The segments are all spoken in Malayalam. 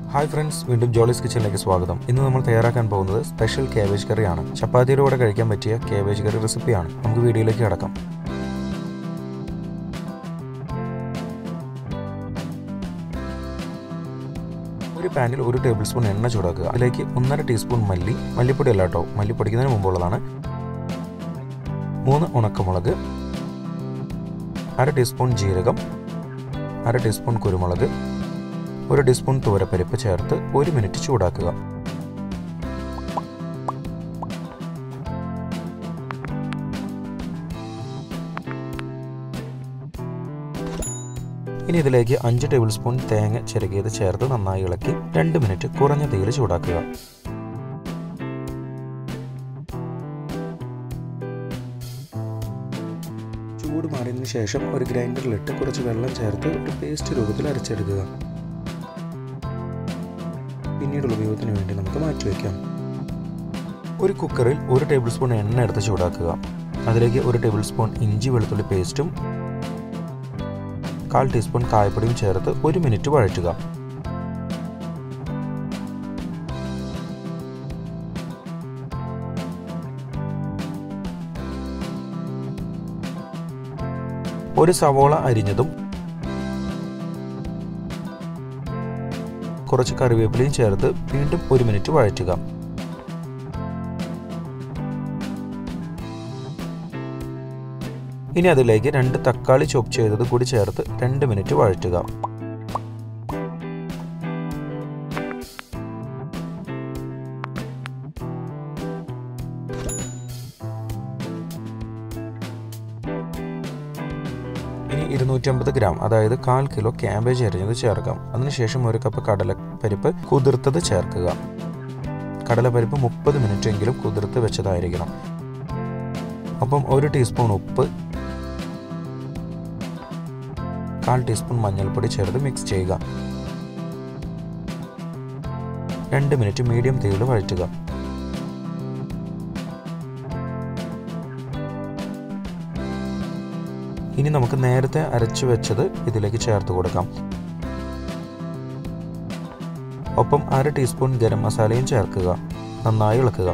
ഹായ് ഫ്രണ്ട്സ് വീണ്ടും ജോളിസ് കിച്ചണിലേക്ക് സ്വാഗതം ഇന്ന് നമ്മൾ തയ്യാറാക്കാൻ പോകുന്നത് സ്പെഷ്യൽ കേബേജ് കറിയാണ് ചപ്പാത്തിയുടെ കൂടെ കഴിക്കാൻ പറ്റിയ കേബേജ് കറി റെസിപ്പിയാണ് നമുക്ക് വീഡിയോയിലേക്ക് കടക്കാം ഒരു പാനിൽ ഒരു ടേബിൾ സ്പൂൺ എണ്ണ ചൂടാക്കുക അതിലേക്ക് ഒന്നര ടീസ്പൂൺ മല്ലി മല്ലിപ്പൊടി അല്ല കേട്ടോ മല്ലി പൊടിക്കുന്നതിന് മുമ്പുള്ളതാണ് മൂന്ന് ഉണക്കമുളക് അര ടീസ്പൂൺ ജീരകം അര ടീസ്പൂൺ കുരുമുളക് ഒരു ടീസ്പൂൺ തൂരപ്പരിപ്പ് ചേർത്ത് ഒരു മിനിറ്റ് ചൂടാക്കുക ഇനി ഇതിലേക്ക് അഞ്ച് ടേബിൾ സ്പൂൺ തേങ്ങ ചിരകിയത് ചേർത്ത് നന്നായി ഇളക്കി രണ്ട് മിനിറ്റ് കുറഞ്ഞ തീയിൽ ചൂടാക്കുക ചൂട് മാറിയതിനു ശേഷം ഒരു ഗ്രൈൻഡറിലിട്ട് കുറച്ച് വെള്ളം ചേർത്ത് ഒരു പേസ്റ്റ് രൂപത്തിൽ അരച്ചെടുക്കുക പിന്നീടുള്ള ഉപയോഗത്തിന് വേണ്ടി നമുക്ക് മാറ്റിവെക്കാം ഒരു കുക്കറിൽ ഒരു ടേബിൾ സ്പൂൺ എണ്ണ എടുത്ത് ചൂടാക്കുക അതിലേക്ക് ഒരു ടേബിൾ സ്പൂൺ ഇഞ്ചി വെളുത്തുള്ളി പേസ്റ്റും കാൽ ടീസ്പൂൺ കായപ്പൊടിയും ചേർത്ത് ഒരു മിനിറ്റ് വഴറ്റുക ഒരു സവോള അരിഞ്ഞതും കുറച്ച് കറിവേപ്പിലയും ചേർത്ത് വീണ്ടും ഒരു മിനിറ്റ് വഴറ്റുക ഇനി അതിലേക്ക് രണ്ട് തക്കാളി ചോപ്പ് ചെയ്തത് കൂടി ചേർത്ത് രണ്ട് മിനിറ്റ് വഴറ്റുക ഇനി ഇരുന്നൂറ്റമ്പത് ഗ്രാം അതായത് കാൽ കിലോ ക്യാബേജ് അരിഞ്ഞത് ചേർക്കാം അതിനുശേഷം ഒരു കപ്പ് കടലപ്പരിപ്പ് കുതിർത്തത് ചേർക്കുക കടലപ്പരിപ്പ് മുപ്പത് മിനിറ്റ് എങ്കിലും കുതിർത്ത് വെച്ചതായിരിക്കണം ഒപ്പം ഒരു ടീസ്പൂൺ ഉപ്പ് കാൽ ടീസ്പൂൺ മഞ്ഞൾപ്പൊടി ചേർത്ത് മിക്സ് ചെയ്യുക രണ്ട് മിനിറ്റ് മീഡിയം തീയിൽ വഴറ്റുക ഇനി നമുക്ക് നേരത്തെ അരച്ചു വെച്ചത് ഇതിലേക്ക് ചേർത്ത് കൊടുക്കാം ഒപ്പം അര ടീസ്പൂൺ ഗരം മസാലയും ചേർക്കുക നന്നായി ഇളക്കുക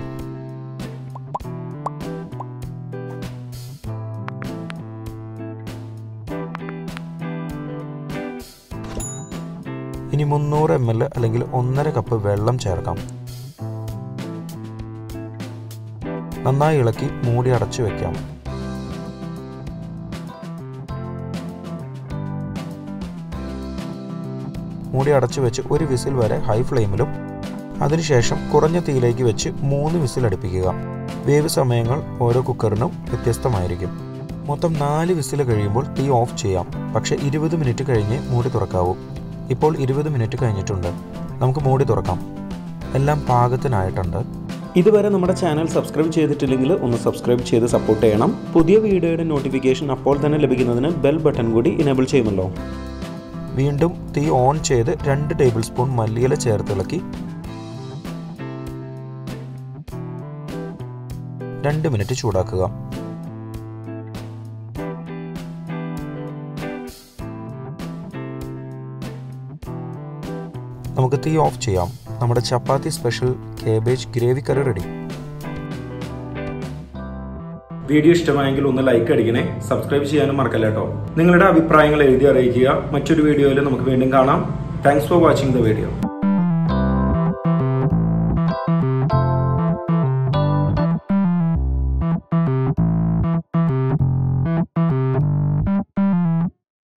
ഇനി മുന്നൂറ് എം എൽ അല്ലെങ്കിൽ ഒന്നര കപ്പ് വെള്ളം ചേർക്കാം നന്നായി ഇളക്കി മൂടി അടച്ചു വെക്കാം മൂടി അടച്ചു വെച്ച് ഒരു വിസിൽ വരെ ഹൈ ഫ്ലെയിമിലും അതിനുശേഷം കുറഞ്ഞ തീയിലേക്ക് വെച്ച് മൂന്ന് വിസിൽ അടുപ്പിക്കുക വേവ് സമയങ്ങൾ ഓരോ കുക്കറിനും വ്യത്യസ്തമായിരിക്കും മൊത്തം നാല് വിസിൽ കഴിയുമ്പോൾ തീ ഓഫ് ചെയ്യാം പക്ഷേ ഇരുപത് മിനിറ്റ് കഴിഞ്ഞ് മൂടി തുറക്കാവൂ ഇപ്പോൾ ഇരുപത് മിനിറ്റ് കഴിഞ്ഞിട്ടുണ്ട് നമുക്ക് മൂടി തുറക്കാം എല്ലാം പാകത്തിനായിട്ടുണ്ട് ഇതുവരെ നമ്മുടെ ചാനൽ സബ്സ്ക്രൈബ് ചെയ്തിട്ടില്ലെങ്കിൽ ഒന്ന് സബ്സ്ക്രൈബ് ചെയ്ത് സപ്പോർട്ട് ചെയ്യണം പുതിയ വീഡിയോയുടെ നോട്ടിഫിക്കേഷൻ അപ്പോൾ തന്നെ ലഭിക്കുന്നതിന് ബെൽ ബട്ടൺ കൂടി ഇനേബിൾ ചെയ്യുമല്ലോ വീണ്ടും തീ ഓൺ ചെയ്ത് രണ്ട് ടേബിൾ സ്പൂൺ മല്ലിയില ചേർത്തിളക്കി രണ്ട് മിനിറ്റ് ചൂടാക്കുക നമുക്ക് തീ ഓഫ് ചെയ്യാം നമ്മുടെ ചപ്പാത്തി സ്പെഷ്യൽ കേബേജ് ഗ്രേവി കറി റെഡി വീഡിയോ ഇഷ്ടമായെങ്കിൽ ഒന്ന് ലൈക്ക് അടിക്കണേ സബ്സ്ക്രൈബ് ചെയ്യാനും മറക്കല്ല കേട്ടോ നിങ്ങളുടെ അഭിപ്രായങ്ങൾ എഴുതി അറിയിക്കുക മറ്റൊരു വീഡിയോയിൽ നമുക്ക് വീണ്ടും കാണാം thanks for watching the video